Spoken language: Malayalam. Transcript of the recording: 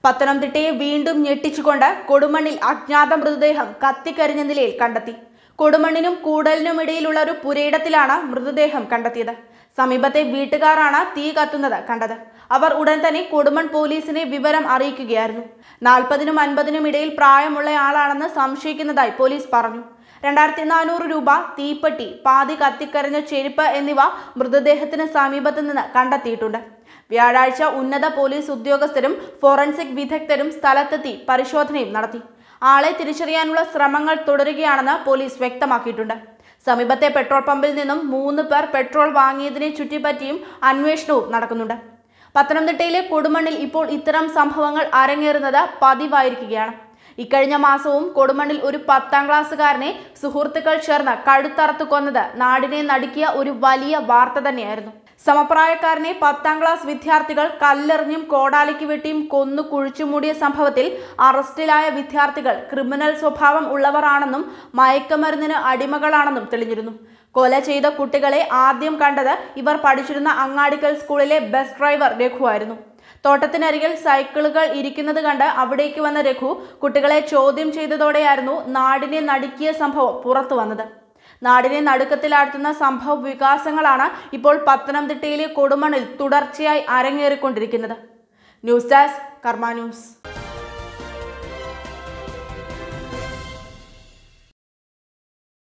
പത്തനംതിട്ടയെ വീണ്ടും ഞെട്ടിച്ചുകൊണ്ട് കൊടുമണ്ണിൽ അജ്ഞാത മൃതദേഹം കത്തിക്കരിഞ്ഞ നിലയിൽ കണ്ടെത്തി കൊടുമണ്ണിനും കൂടലിനും ഇടയിലുള്ള ഒരു പുരയിടത്തിലാണ് മൃതദേഹം കണ്ടെത്തിയത് സമീപത്തെ വീട്ടുകാരാണ് തീ കത്തുന്നത് കണ്ടത് അവർ ഉടൻ തന്നെ കൊടുമൺ പോലീസിനെ വിവരം അറിയിക്കുകയായിരുന്നു നാൽപ്പതിനും അൻപതിനും ഇടയിൽ പ്രായമുള്ള ആളാണെന്ന് സംശയിക്കുന്നതായി പോലീസ് പറഞ്ഞു രണ്ടായിരത്തി നാനൂറ് രൂപ തീപ്പെട്ടി പാതി കത്തിക്കരിഞ്ഞ ചെരുപ്പ് എന്നിവ മൃതദേഹത്തിന് സമീപത്ത് നിന്ന് കണ്ടെത്തിയിട്ടുണ്ട് വ്യാഴാഴ്ച ഉന്നത പോലീസ് ഉദ്യോഗസ്ഥരും ഫോറൻസിക് വിദഗ്ധരും സ്ഥലത്തെത്തി പരിശോധനയും നടത്തി ആളെ തിരിച്ചറിയാനുള്ള ശ്രമങ്ങൾ തുടരുകയാണെന്ന് പോലീസ് വ്യക്തമാക്കിയിട്ടുണ്ട് സമീപത്തെ പെട്രോൾ പമ്പിൽ നിന്നും മൂന്ന് പേർ പെട്രോൾ വാങ്ങിയതിനെ ചുറ്റിപ്പറ്റിയും അന്വേഷണവും നടക്കുന്നുണ്ട് പത്തനംതിട്ടയിലെ കൊടുമണ്ണിൽ ഇപ്പോൾ ഇത്തരം സംഭവങ്ങൾ അരങ്ങേറുന്നത് പതിവായിരിക്കുകയാണ് ഇക്കഴിഞ്ഞ മാസവും കൊടുമണ്ണിൽ ഒരു പത്താം ക്ലാസ്സുകാരനെ സുഹൃത്തുക്കൾ ചേർന്ന് കഴുത്തറത്ത് കൊന്നത് നാടിനെ നടുക്കിയ ഒരു വലിയ വാർത്ത തന്നെയായിരുന്നു സമപ്രായക്കാരനെ പത്താം ക്ലാസ് വിദ്യാർത്ഥികൾ കല്ലെറിഞ്ഞും കോടാലിക്ക് വെട്ടിയും കൊന്നു കുഴിച്ചുമൂടിയ സംഭവത്തിൽ അറസ്റ്റിലായ വിദ്യാർത്ഥികൾ ക്രിമിനൽ സ്വഭാവം ഉള്ളവരാണെന്നും മയക്കമരുന്നിന് അടിമകളാണെന്നും തെളിഞ്ഞിരുന്നു കൊല ചെയ്ത കുട്ടികളെ ആദ്യം കണ്ടത് ഇവർ പഠിച്ചിരുന്ന അങ്ങാടിക്കൽ സ്കൂളിലെ ബസ് ഡ്രൈവർ രഘുവായിരുന്നു തോട്ടത്തിനരികിൽ സൈക്കിളുകൾ ഇരിക്കുന്നത് കണ്ട് അവിടേക്ക് വന്ന രഘു കുട്ടികളെ ചോദ്യം ചെയ്തതോടെയായിരുന്നു നാടിനെ നടുക്കിയ സംഭവം പുറത്തു വന്നത് നാടിനെ നടുക്കത്തിലാഴ്ത്തുന്ന സംഭവ വികാസങ്ങളാണ് ഇപ്പോൾ പത്തനംതിട്ടയിലെ കൊടുമണ്ണിൽ തുടർച്ചയായി അരങ്ങേറിക്കൊണ്ടിരിക്കുന്നത് ന്യൂസ് ഡെസ്ക് കർമ്മ ന്യൂസ്